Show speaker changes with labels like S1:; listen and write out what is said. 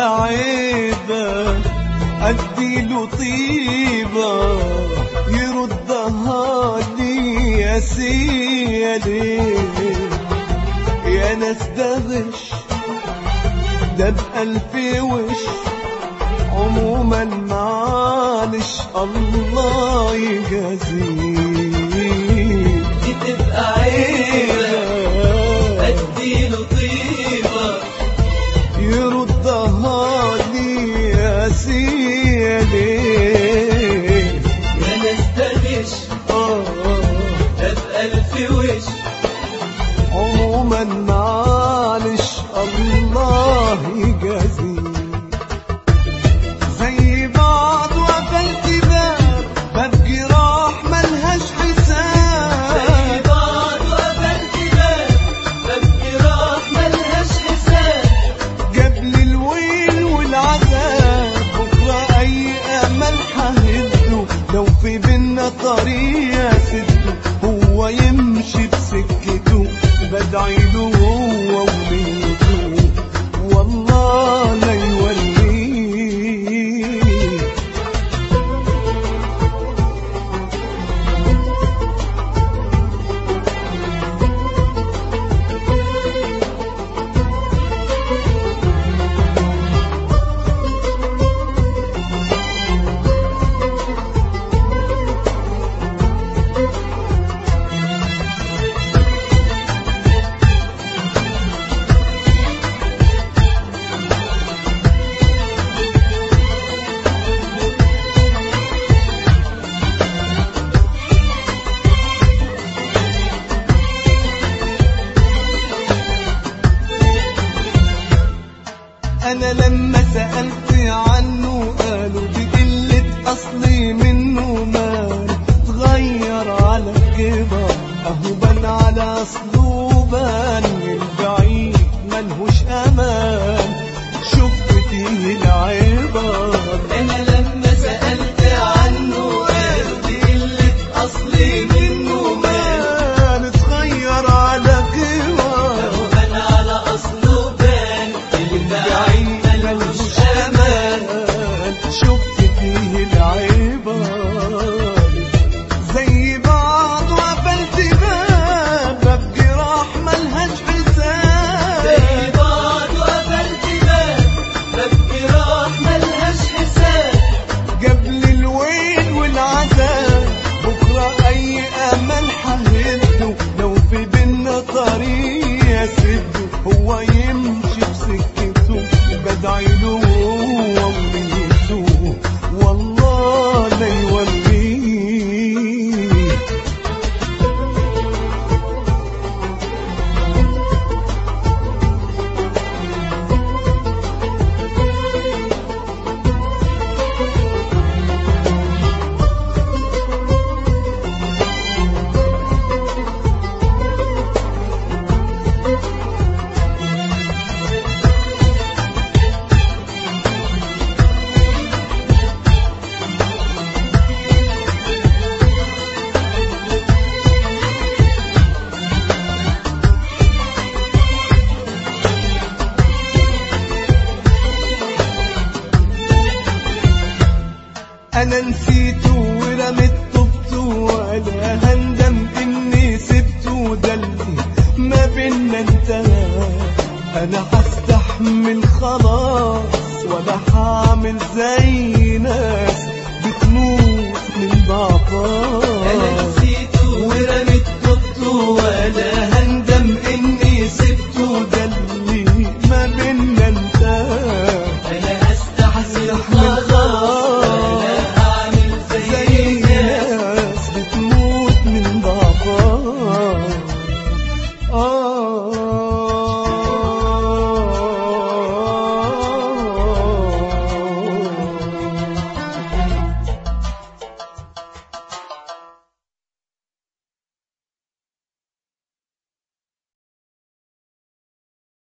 S1: عيبة اديله طيبة يردها لي يا سيدي يا ناس ده غش ده بألف وش عموما معلش الله يجازيه
S2: دي تبقى عيبة اديله طيبة
S1: يردها لي يا سيدي
S2: يا ناس تغش
S1: آه
S2: ده بألف وش
S1: عموما معلش الله يجازي زي بعض وقفلت باب باب جراح ملهاش
S2: زي
S1: حساب
S2: بعض وقفلت باب ببكي راح ملهاش حساب
S1: جاب لي الويل والعذاب بكره اي امل ههده لو في بينا طريق سده هو يمشي بسكته بدعي له هو ونيته والله لا يوليه انا لما سألت عنه قالوا دي قلة اصلي منه مال اتغير على كبر اهو بان على اصله بان البعيد ملهوش امان شفت فيه العبر
S2: انا لما سألت عنه قالوا دي قلة اصلي منه مال
S1: مان اتغير على كبر
S2: بان على اصله بان البعيد ملوش امان
S1: شفت فيه العبر زي بعض وقفلت باب باب جراح ملهاش حساب
S2: زي بعض وقفلت باب ببكي راح ملهاش حساب
S1: جاب لي الويل والعذاب بكره اي امل ههده لو في بينا طريق يسده هو يمشي بسكته بدعي له هو ونيته والله لا يوليه انا نسيته ورميت طبته ولا هندم اني سبته ده اللي ما بينا انتهى انا هستحمل خلاص ولا هعمل زي ناس بتموت من
S2: انا
S1: ضعفها
S2: نسيته ورميت طبته ولا هن